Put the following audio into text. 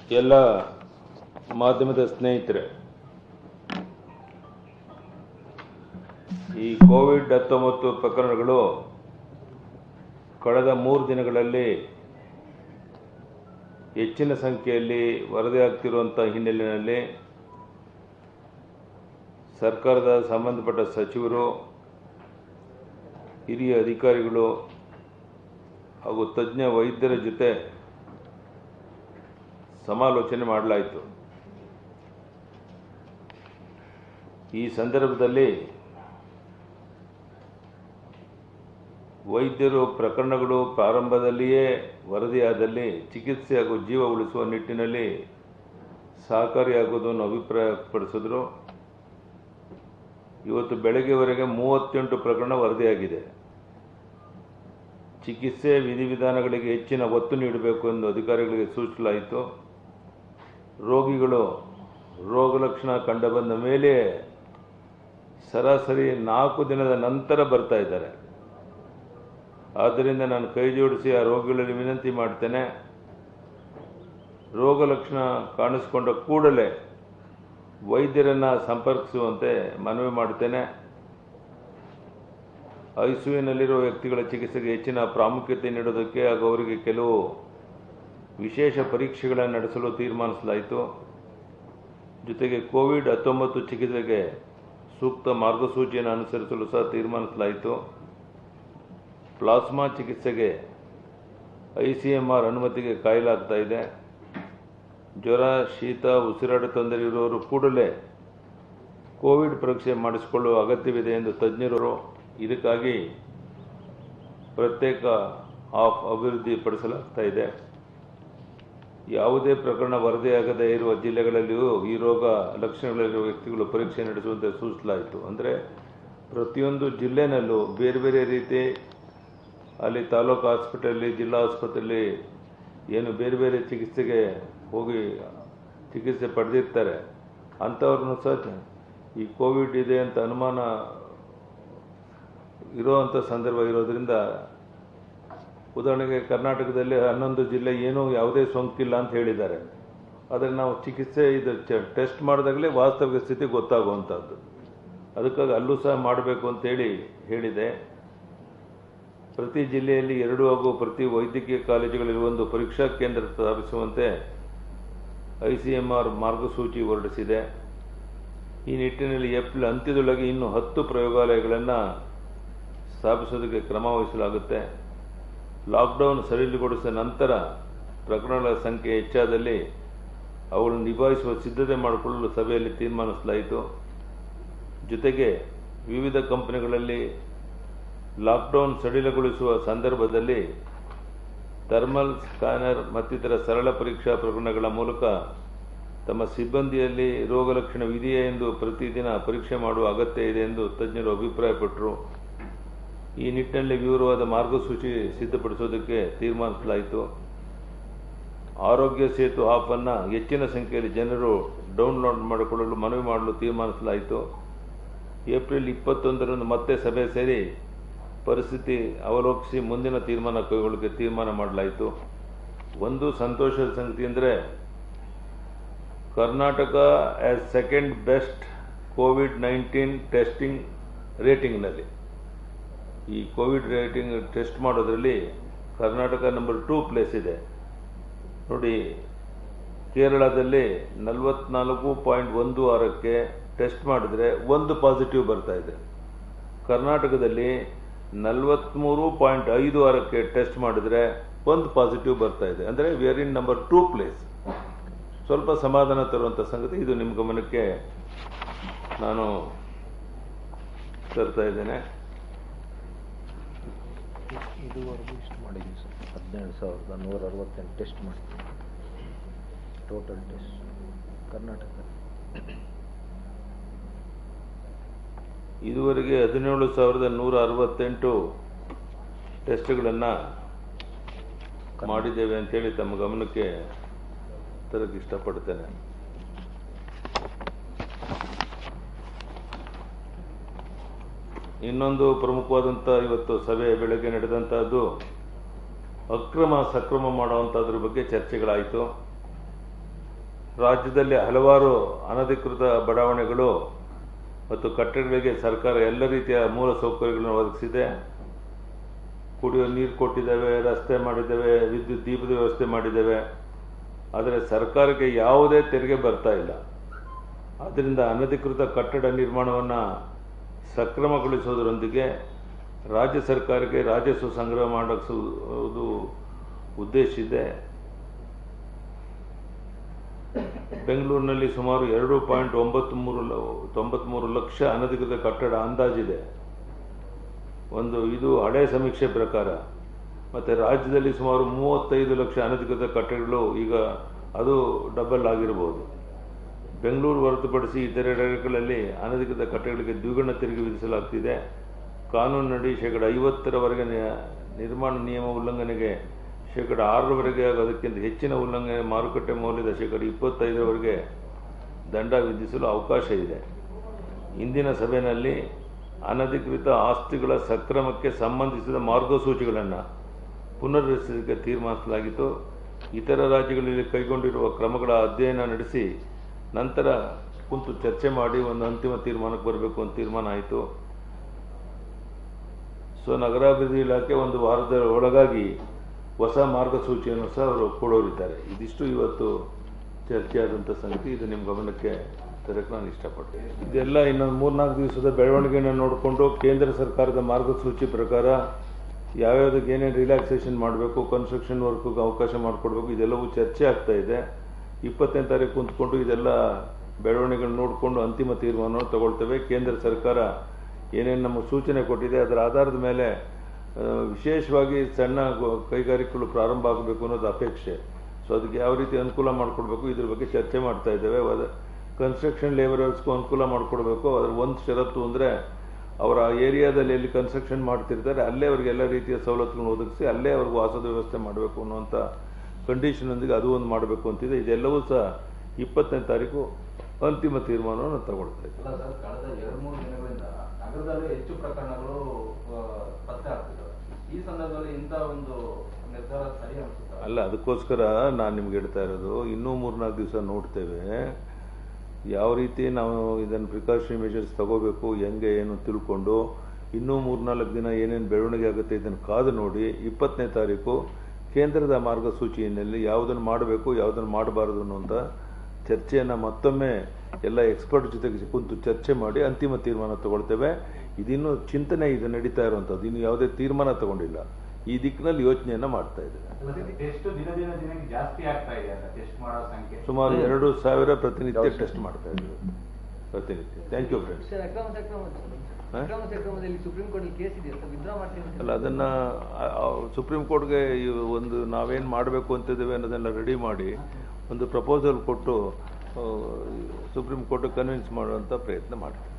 ಎಲ್ಲ ಮಾಧ್ಯಮದ ಸ್ನೇಹಿತರೆ ಈ ಕೋವಿಡ್ ಹತ್ತೊಂಬತ್ತು ಪ್ರಕರಣಗಳು ಕಳೆದ ಮೂರು ದಿನಗಳಲ್ಲಿ ಹೆಚ್ಚಿನ ಸಂಖ್ಯೆಯಲ್ಲಿ ವರದಿಯಾಗ್ತಿರುವಂಥ ಹಿನ್ನೆಲೆಯಲ್ಲಿ ಸರ್ಕಾರದ ಸಂಬಂಧಪಟ್ಟ ಸಚಿವರು ಹಿರಿಯ ಅಧಿಕಾರಿಗಳು ಹಾಗೂ ತಜ್ಞ ವೈದ್ಯರ ಜೊತೆ ಸಮಾಲೋಚನೆ ಮಾಡಲಾಯಿತು ಈ ಸಂದರ್ಭದಲ್ಲಿ ವೈದ್ಯರು ಪ್ರಕರಣಗಳು ಪ್ರಾರಂಭದಲ್ಲಿಯೇ ವರದಿಯಾದಲ್ಲಿ ಚಿಕಿತ್ಸೆ ಹಾಗೂ ಜೀವ ಉಳಿಸುವ ನಿಟ್ಟಿನಲ್ಲಿ ಸಹಕಾರಿಯಾಗುವುದನ್ನು ಅಭಿಪ್ರಾಯಪಡಿಸಿದ್ರು ಇವತ್ತು ಬೆಳಗ್ಗೆವರೆಗೆ ಮೂವತ್ತೆಂಟು ಪ್ರಕರಣ ವರದಿಯಾಗಿದೆ ಚಿಕಿತ್ಸೆ ವಿಧಿವಿಧಾನಗಳಿಗೆ ಹೆಚ್ಚಿನ ಒತ್ತು ನೀಡಬೇಕು ಎಂದು ಅಧಿಕಾರಿಗಳಿಗೆ ಸೂಚಿಸಲಾಯಿತು ರೋಗಿಗಳು ರೋಗ ಲಕ್ಷಣ ಕಂಡುಬಂದ ಮೇಲೆ ಸರಾಸರಿ ನಾಲ್ಕು ದಿನದ ನಂತರ ಬರ್ತಾ ಇದ್ದಾರೆ ಆದ್ದರಿಂದ ನಾನು ಕೈ ಜೋಡಿಸಿ ಆ ರೋಗಿಗಳಲ್ಲಿ ವಿನಂತಿ ಮಾಡ್ತೇನೆ ರೋಗ ಲಕ್ಷಣ ಕಾಣಿಸಿಕೊಂಡ ಕೂಡಲೇ ವೈದ್ಯರನ್ನು ಸಂಪರ್ಕಿಸುವಂತೆ ಮನವಿ ಮಾಡ್ತೇನೆ ಐಸಿಯುನಲ್ಲಿರುವ ವ್ಯಕ್ತಿಗಳ ಚಿಕಿತ್ಸೆಗೆ ಹೆಚ್ಚಿನ ಪ್ರಾಮುಖ್ಯತೆ ನೀಡೋದಕ್ಕೆ ಹಾಗೂ ಅವರಿಗೆ ಕೆಲವು ವಿಶೇಷ ಪರೀಕ್ಷೆಗಳನ್ನು ನಡೆಸಲು ತೀರ್ಮಾನಿಸಲಾಯಿತು ಜೊತೆಗೆ ಕೋವಿಡ್ ಹತ್ತೊಂಬತ್ತು ಚಿಕಿತ್ಸೆಗೆ ಸೂಕ್ತ ಮಾರ್ಗಸೂಚಿಯನ್ನು ಅನುಸರಿಸಲು ಸಹ ತೀರ್ಮಾನಿಸಲಾಯಿತು ಪ್ಲಾಸ್ಮಾ ಚಿಕಿತ್ಸೆಗೆ ಐ ಸಿ ಎಮ್ ಆರ್ ಅನುಮತಿಗೆ ಕಾಯಲಾಗ್ತಾ ಇದೆ ಜ್ವರ ಶೀತ ಉಸಿರಾಟ ತೊಂದರೆ ಇರುವವರು ಕೂಡಲೇ ಕೋವಿಡ್ ಪರೀಕ್ಷೆ ಮಾಡಿಸಿಕೊಳ್ಳುವ ಅಗತ್ಯವಿದೆ ಎಂದು ತಜ್ಞರು ಇದಕ್ಕಾಗಿ ಪ್ರತ್ಯೇಕ ಆಫ್ ಅಭಿವೃದ್ಧಿ ಪಡಿಸಲಾಗ್ತಾ ಇದೆ ಯಾವುದೇ ಪ್ರಕರಣ ವರದಿಯಾಗದೇ ಇರುವ ಜಿಲ್ಲೆಗಳಲ್ಲಿಯೂ ಈ ರೋಗ ಲಕ್ಷಣಗಳಿರುವ ವ್ಯಕ್ತಿಗಳು ಪರೀಕ್ಷೆ ನಡೆಸುವಂತೆ ಸೂಚಿಸಲಾಯಿತು ಅಂದರೆ ಪ್ರತಿಯೊಂದು ಜಿಲ್ಲೆನಲ್ಲೂ ಬೇರೆ ಬೇರೆ ರೀತಿ ಅಲ್ಲಿ ತಾಲೂಕು ಹಾಸ್ಪಿಟಲ್ಲಿ ಜಿಲ್ಲಾ ಆಸ್ಪತ್ರೆಯಲ್ಲಿ ಏನು ಬೇರೆ ಬೇರೆ ಚಿಕಿತ್ಸೆಗೆ ಹೋಗಿ ಚಿಕಿತ್ಸೆ ಪಡೆದಿರ್ತಾರೆ ಅಂಥವ್ರನ್ನೂ ಸಹ ಈ ಕೋವಿಡ್ ಇದೆ ಅಂತ ಅನುಮಾನ ಇರೋವಂಥ ಸಂದರ್ಭ ಇರೋದ್ರಿಂದ ಉದಾಹರಣೆಗೆ ಕರ್ನಾಟಕದಲ್ಲಿ ಹನ್ನೊಂದು ಜಿಲ್ಲೆ ಏನೂ ಯಾವುದೇ ಸೋಂಕಿಲ್ಲ ಅಂತ ಹೇಳಿದ್ದಾರೆ ಆದರೆ ನಾವು ಚಿಕಿತ್ಸೆ ಇದು ಟೆಸ್ಟ್ ಮಾಡಿದಾಗಲೇ ವಾಸ್ತವಿಕ ಸ್ಥಿತಿ ಗೊತ್ತಾಗುವಂಥದ್ದು ಅದಕ್ಕಾಗಿ ಅಲ್ಲೂ ಸಹ ಮಾಡಬೇಕು ಅಂತೇಳಿ ಹೇಳಿದೆ ಪ್ರತಿ ಜಿಲ್ಲೆಯಲ್ಲಿ ಎರಡು ಹಾಗೂ ಪ್ರತಿ ವೈದ್ಯಕೀಯ ಕಾಲೇಜುಗಳಲ್ಲಿ ಒಂದು ಪರೀಕ್ಷಾ ಕೇಂದ್ರ ಸ್ಥಾಪಿಸುವಂತೆ ಐ ಸಿ ಎಮ್ ಆರ್ ಮಾರ್ಗಸೂಚಿ ಹೊರಡಿಸಿದೆ ಈ ನಿಟ್ಟಿನಲ್ಲಿ ಏಪ್ರಿಲ್ ಅಂತ್ಯದೊಳಗೆ ಇನ್ನು ಹತ್ತು ಪ್ರಯೋಗಾಲಯಗಳನ್ನು ಸ್ಥಾಪಿಸೋದಕ್ಕೆ ಕ್ರಮ ವಹಿಸಲಾಗುತ್ತೆ ಲಾಕ್ಡೌನ್ ಸಡಿಲಗೊಳಿಸಿದ ನಂತರ ಪ್ರಕರಣಗಳ ಸಂಖ್ಯೆ ಹೆಚ್ಚಾದಲ್ಲಿ ಅವುಗಳನ್ನು ನಿಭಾಯಿಸುವ ಸಿದ್ಧತೆ ಮಾಡಿಕೊಳ್ಳಲು ಸಭೆಯಲ್ಲಿ ತೀರ್ಮಾನಿಸಲಾಯಿತು ಜೊತೆಗೆ ವಿವಿಧ ಕಂಪನಿಗಳಲ್ಲಿ ಲಾಕ್ಡೌನ್ ಸಡಿಲಗೊಳಿಸುವ ಸಂದರ್ಭದಲ್ಲಿ ಥರ್ಮಲ್ ಸ್ಕ್ಯಾನರ್ ಮತ್ತಿತರ ಸರಳ ಪರೀಕ್ಷಾ ಪ್ರಕರಣಗಳ ಮೂಲಕ ತಮ್ಮ ಸಿಬ್ಬಂದಿಯಲ್ಲಿ ರೋಗ ಲಕ್ಷಣವಿದೆಯೇ ಎಂದು ಪ್ರತಿದಿನ ಪರೀಕ್ಷೆ ಮಾಡುವ ಅಗತ್ಯ ಇದೆ ಎಂದು ತಜ್ಞರು ಅಭಿಪ್ರಾಯಪಟ್ಟರು ಈ ನಿಟ್ಟಿನಲ್ಲಿ ವಿವರವಾದ ಮಾರ್ಗಸೂಚಿ ಸಿದ್ಧಪಡಿಸೋದಕ್ಕೆ ತೀರ್ಮಾನಿಸಲಾಯಿತು ಆರೋಗ್ಯ ಸೇತು ಆ್ಯಪನ್ನು ಹೆಚ್ಚಿನ ಸಂಖ್ಯೆಯಲ್ಲಿ ಜನರು ಡೌನ್ಲೋಡ್ ಮಾಡಿಕೊಳ್ಳಲು ಮನವಿ ಮಾಡಲು ತೀರ್ಮಾನಿಸಲಾಯಿತು ಏಪ್ರಿಲ್ ಇಪ್ಪತ್ತೊಂದರಂದು ಮತ್ತೆ ಸಭೆ ಸೇರಿ ಪರಿಸ್ಥಿತಿ ಅವಲೋಕಿಸಿ ಮುಂದಿನ ತೀರ್ಮಾನ ಕೈಗೊಳ್ಳಕ್ಕೆ ತೀರ್ಮಾನ ಮಾಡಲಾಯಿತು ಒಂದು ಸಂತೋಷದ ಸಂಗತಿ ಅಂದರೆ Karnataka as second best covid nineteen testing ರೇಟಿಂಗ್ನಲ್ಲಿ ಈ ಕೋವಿಡ್ ರೇಟಿಂಗ್ ಟೆಸ್ಟ್ ಮಾಡೋದ್ರಲ್ಲಿ ಕರ್ನಾಟಕ ನಂಬರ್ ಟೂ ಪ್ಲೇಸ್ ಇದೆ ನೋಡಿ ಕೇರಳದಲ್ಲಿ ನಲವತ್ನಾಲ್ಕು ಪಾಯಿಂಟ್ ಒಂದು ಆರಕ್ಕೆ ಟೆಸ್ಟ್ ಮಾಡಿದ್ರೆ ಒಂದು ಪಾಸಿಟಿವ್ ಬರ್ತಾ ಇದೆ ಕರ್ನಾಟಕದಲ್ಲಿ ನಲವತ್ತ್ಮೂರು ಪಾಯಿಂಟ್ ಐದು ಆರಕ್ಕೆ ಟೆಸ್ಟ್ ಮಾಡಿದರೆ ಒಂದು ಪಾಸಿಟಿವ್ ಬರ್ತಾ ಇದೆ ಅಂದರೆ we are in number two place ಸ್ವಲ್ಪ ಸಮಾಧಾನ ತರುವಂಥ ಸಂಗತಿ ಇದು ನಿಮ್ಮ ಗಮನಕ್ಕೆ ನಾನು ತರ್ತಾ ಇದ್ದೇನೆ ಇದುವರೆಗೂ ಇಷ್ಟು ಮಾಡಿದ್ದೀವಿ ಸರ್ ಹದಿನೇಳು ಸಾವಿರದ ನೂರ ಅರವತ್ತೆಂಟು ಟೆಸ್ಟ್ ಮಾಡಿದ್ದೀವಿ ಟೋಟಲ್ ಟೆಸ್ಟ್ ಕರ್ನಾಟಕ ಇದುವರೆಗೆ ಹದಿನೇಳು ಸಾವಿರದ ನೂರ ಅರವತ್ತೆಂಟು ಟೆಸ್ಟ್ಗಳನ್ನು ಮಾಡಿದ್ದೇವೆ ಅಂತೇಳಿ ತಮ್ಮ ಗಮನಕ್ಕೆ ತರಕ್ಕೆ ಇಷ್ಟಪಡ್ತೇನೆ ಇನ್ನೊಂದು ಪ್ರಮುಖವಾದಂಥ ಇವತ್ತು ಸಭೆ ಬೆಳಗ್ಗೆ ನಡೆದಂಥದ್ದು ಅಕ್ರಮ ಸಕ್ರಮ ಮಾಡುವಂಥದ್ರ ಬಗ್ಗೆ ಚರ್ಚೆಗಳಾಯಿತು ರಾಜ್ಯದಲ್ಲಿ ಹಲವಾರು ಅನಧಿಕೃತ ಬಡಾವಣೆಗಳು ಮತ್ತು ಕಟ್ಟಡಗಳಿಗೆ ಸರ್ಕಾರ ಎಲ್ಲ ರೀತಿಯ ಮೂಲ ಸೌಕರ್ಯಗಳನ್ನು ಒದಗಿಸಿದೆ ಕುಡಿಯೋ ನೀರು ಕೊಟ್ಟಿದ್ದೇವೆ ರಸ್ತೆ ಮಾಡಿದ್ದೇವೆ ವಿದ್ಯುತ್ ದೀಪದ ವ್ಯವಸ್ಥೆ ಮಾಡಿದ್ದೇವೆ ಆದರೆ ಸರ್ಕಾರಕ್ಕೆ ಯಾವುದೇ ತೆರಿಗೆ ಬರ್ತಾ ಇಲ್ಲ ಆದ್ದರಿಂದ ಅನಧಿಕೃತ ಕಟ್ಟಡ ನಿರ್ಮಾಣವನ್ನು ಸಕ್ರಮಗೊಳಿಸೋದರೊಂದಿಗೆ ರಾಜ್ಯ ಸರ್ಕಾರಕ್ಕೆ ರಾಜಸ್ವ ಸಂಗ್ರಹ ಮಾಡಿಸುವುದು ಉದ್ದೇಶ ಇದೆ ಬೆಂಗಳೂರಿನಲ್ಲಿ ಸುಮಾರು ಎರಡು ಪಾಯಿಂಟ್ ಒಂಬತ್ತು ಮೂರು ತೊಂಬತ್ಮೂರು ಲಕ್ಷ ಅನಧಿಕೃತ ಕಟ್ಟಡ ಅಂದಾಜಿದೆ ಒಂದು ಇದು ಹಳೆ ಸಮೀಕ್ಷೆ ಪ್ರಕಾರ ಮತ್ತು ರಾಜ್ಯದಲ್ಲಿ ಸುಮಾರು ಮೂವತ್ತೈದು ಲಕ್ಷ ಅನಧಿಕೃತ ಕಟ್ಟಡಗಳು ಈಗ ಅದು ಡಬಲ್ ಆಗಿರ್ಬೋದು ಬೆಂಗಳೂರು ಹೊರತುಪಡಿಸಿ ಇತರೆ ನಗರಗಳಲ್ಲಿ ಅನಧಿಕೃತ ಕಟ್ಟಡಗಳಿಗೆ ದ್ವಿಗುಣ ತೆರಿಗೆ ವಿಧಿಸಲಾಗ್ತಿದೆ ಕಾನೂನಿನಡಿ ಶೇಕಡ ಐವತ್ತರವರೆಗೆ ನಿ- ನಿರ್ಮಾಣ ನಿಯಮ ಉಲ್ಲಂಘನೆಗೆ ಶೇಕಡ ಆರರವರೆಗೆ ಹಾಗೂ ಅದಕ್ಕಿಂತ ಹೆಚ್ಚಿನ ಉಲ್ಲಂಘನೆ ಮಾರುಕಟ್ಟೆ ಮೌಲ್ಯದ ಶೇಕಡ ಇಪ್ಪತ್ತೈದರವರೆಗೆ ದಂಡ ವಿಧಿಸಲು ಅವಕಾಶ ಇದೆ ಇಂದಿನ ಸಭೆಯಲ್ಲಿ ಅನಧಿಕೃತ ಆಸ್ತಿಗಳ ಸಕ್ರಮಕ್ಕೆ ಸಂಬಂಧಿಸಿದ ಮಾರ್ಗಸೂಚಿಗಳನ್ನು ಪುನರ್ರಚಿಸಲಿಕ್ಕೆ ತೀರ್ಮಾನಿಸಲಾಗಿತ್ತು ಇತರ ರಾಜ್ಯಗಳಲ್ಲಿ ಕೈಗೊಂಡಿರುವ ಕ್ರಮಗಳ ಅಧ್ಯಯನ ನಡೆಸಿ ನಂತರ ಕುಂತು ಚರ್ಚೆ ಮಾಡಿ ಒಂದು ಅಂತಿಮ ತೀರ್ಮಾನಕ್ಕೆ ಬರಬೇಕು ಅಂತ ತೀರ್ಮಾನ ಆಯಿತು ಸೊ ನಗರಾಭಿವೃದ್ಧಿ ಇಲಾಖೆ ಒಂದು ವಾರದ ಒಳಗಾಗಿ ಹೊಸ ಮಾರ್ಗಸೂಚಿಯನ್ನು ಸಹ ಅವರು ಕೊಡೋರಿದ್ದಾರೆ ಇದಿಷ್ಟು ಇವತ್ತು ಚರ್ಚೆ ಆದಂಥ ಸಂಗತಿ ಇದು ನಿಮ್ಮ ಗಮನಕ್ಕೆ ತರಕ್ಕೆ ನಾನು ಇಷ್ಟಪಡ್ತೀನಿ ಇದೆಲ್ಲ ಇನ್ನೊಂದು ಮೂರ್ನಾಲ್ಕು ದಿವಸದ ಬೆಳವಣಿಗೆಯನ್ನು ನೋಡಿಕೊಂಡು ಕೇಂದ್ರ ಸರ್ಕಾರದ ಮಾರ್ಗಸೂಚಿ ಪ್ರಕಾರ ಯಾವ್ಯಾವುದಕ್ಕೆ ಏನೇನು ರಿಲ್ಯಾಕ್ಸೇಷನ್ ಮಾಡಬೇಕು ಕನ್ಸ್ಟ್ರಕ್ಷನ್ ವರ್ಕ್ಗೆ ಅವಕಾಶ ಮಾಡಿಕೊಡ್ಬೇಕು ಇದೆಲ್ಲವೂ ಚರ್ಚೆ ಆಗ್ತಾ ಇದೆ ಇಪ್ಪತ್ತನೇ ತಾರೀಕು ಕುಂತ್ಕೊಂಡು ಇದೆಲ್ಲ ಬೆಳವಣಿಗೆಗಳನ್ನ ನೋಡಿಕೊಂಡು ಅಂತಿಮ ತೀರ್ಮಾನವನ್ನು ತಗೊಳ್ತೇವೆ ಕೇಂದ್ರ ಸರ್ಕಾರ ಏನೇನು ನಮ್ಮ ಸೂಚನೆ ಕೊಟ್ಟಿದೆ ಅದರ ಆಧಾರದ ಮೇಲೆ ಆ, ವಿಶೇಷವಾಗಿ ಸಣ್ಣ ಗೊ- ಕೈಗಾರಿಕೆಗಳು ಪ್ರಾರಂಭ ಆಗಬೇಕು ಅನ್ನೋದು ಅಪೇಕ್ಷೆ ಸೊ ಅದಕ್ಕೆ ಯಾವ ರೀತಿ ಅನುಕೂಲ ಮಾಡಿಕೊಡ್ಬೇಕು ಇದ್ರ ಬಗ್ಗೆ ಚರ್ಚೆ ಮಾಡ್ತಾ ಇದ್ದೇವೆ ಅದ ಕನ್ಸ್ಟ್ರಕ್ಷನ್ ಲೇಬರರ್ಸ್ಗೂ ಅನುಕೂಲ ಮಾಡಿಕೊಡ್ಬೇಕು ಅದ್ರ ಒಂದು ಷರತ್ತು ಅಂದರೆ ಅವರ ಏರಿಯಾದಲ್ಲಿ ಎಲ್ಲಿ ಕನ್ಸ್ಟ್ರಕ್ಷನ್ ಮಾಡ್ತಿರ್ತಾರೆ ಅಲ್ಲೇ ಅವ್ರಿಗೆ ಎಲ್ಲ ರೀತಿಯ ಸವಲತ್ತುಗಳನ್ನು ಒದಗಿಸಿ ಅಲ್ಲೇ ಅವ್ರಿಗೆ ವಾಸದ ವ್ಯವಸ್ಥೆ ಮಾಡಬೇಕು ಅನ್ನುವಂಥ ಕಂಡೀಷನ್ನೊಂದಿಗೆ ಅದು ಒಂದು ಮಾಡಬೇಕು ಅಂತಿದೆ ಇದೆಲ್ಲವೂ ಸಹ ಇಪ್ಪತ್ತನೇ ತಾರೀಕು ಅಂತಿಮ ತೀರ್ಮಾನವನ್ನು ತಗೊಳ್ತಾ ಇದ್ದೀವಿ ಅಲ್ಲ ಸರ್ ಕಳೆದ ಎರಡು ಮೂರು ದಿನಗಳಿಂದ ನಗರದಲ್ಲಿ ಹೆಚ್ಚು ಪ್ರಕರಣಗಳು ಆ, ಪತ್ತೆ ಆಗ್ತಿದ್ದಾವೆ ಈ ಸಂದರ್ಭದಲ್ಲಿ ಇಂಥ ಒಂದು ನಿರ್ಧಾರ ಸರಿ ಅನಿಸುತ್ತೆ ಅಲ್ಲ ಅದಕ್ಕೋಸ್ಕರ ನಾನು ನಿಮ್ಗೆ ಹೇಳ್ತಾ ಇರೋದು ಇನ್ನೂ ಮೂರ್ನಾಲ್ಕು ದಿವಸ ನೋಡ್ತೇವೆ ಯಾವ ರೀತಿ ನಾವು ಇದನ್ನು ಪ್ರಿಕಾಷನರಿ ಮೆಷರ್ಸ್ ತಗೋಬೇಕು ಹೆಂಗೆ ಏನು ತಿಳ್ಕೊಂಡು ಇನ್ನೂ ಮೂರ್ನಾಲ್ಕು ದಿನ ಏನೇನು ಬೆಳವಣಿಗೆ ಆಗುತ್ತೆ ಇದನ್ನು ಕಾದು ನೋಡಿ ಇಪ್ಪತ್ತನೇ ತಾರೀಕು ಕೇಂದ್ರದ ಮಾರ್ಗಸೂಚಿಯಲ್ಲಿ ಯಾವುದನ್ನು ಮಾಡಬೇಕು ಯಾವುದನ್ನು ಮಾಡಬಾರದು ಅನ್ನುವಂಥ ಚರ್ಚೆಯನ್ನು ಮತ್ತೊಮ್ಮೆ ಎಲ್ಲ ಎಕ್ಸ್ಪರ್ಟ್ ಜೊತೆಗೆ ಕುಂತು ಚರ್ಚೆ ಮಾಡಿ ಅಂತಿಮ ತೀರ್ಮಾನ ತಗೊಳ್ತೇವೆ ಇದಿನ್ನೂ ಚಿಂತನೆ ಇದು ನಡೀತಾ ಇರುವಂಥದ್ದು ಇನ್ನು ಯಾವುದೇ ತೀರ್ಮಾನ ತಗೊಂಡಿಲ್ಲ ಈ ದಿಕ್ಕಿನಲ್ಲಿ ಯೋಚನೆಯನ್ನು ಮಾಡ್ತಾ ಇದ್ದೇವೆ ಟೆಸ್ಟ್ ದಿನ ದಿನ ದಿನಕ್ಕೆ ಜಾಸ್ತಿ ಆಗ್ತಾ ಇದೆ ಅಂತ ಟೆಸ್ಟ್ ಮಾಡೋ ಸಂಖ್ಯೆ ಸುಮಾರು ಎರಡು ಸಾವಿರ ಪ್ರತಿನಿತ್ಯ ಟೆಸ್ಟ್ ಮಾಡ್ತಾ ಇದ್ದೀವಿ ಪ್ರತಿನಿತ್ಯ ಥ್ಯಾಂಕ್ ಯು ಫ್ರೆಂಡ್ಸ್ ಸರ್ ಅಕ್ರಮ ಸಕ್ರಮ ಹಾ? ಅಕ್ರಮ ಸಕ್ರಮದಲ್ಲಿ ಸುಪ್ರೀಂ ಕೋರ್ಟ್ ಕೇಸ್ ಇದೆ ಸರ್ ವಿಡ್ರಾ ಮಾಡ್ತೀನಿ ಅಂತ ಅಲ್ಲ ಅದನ್ನು ಸುಪ್ರೀಂ ಕೋರ್ಟ್ಗೆ ಈ ಒಂದು ನಾವೇನು ಮಾಡಬೇಕು ಅಂತಿದ್ದೇವೆ ಅನ್ನೋದನ್ನೆಲ್ಲ ರೆಡಿ ಮಾಡಿ ಒಂದು ಪ್ರಪೋಸಲ್ ಕೊಟ್ಟು ಸುಪ್ರೀಂ ಕೋರ್ಟ್ ಕನ್ವಿನ್ಸ್ ಮಾಡುವಂಥ ಪ್ರಯತ್ನ ಮಾಡ್ತೀವಿ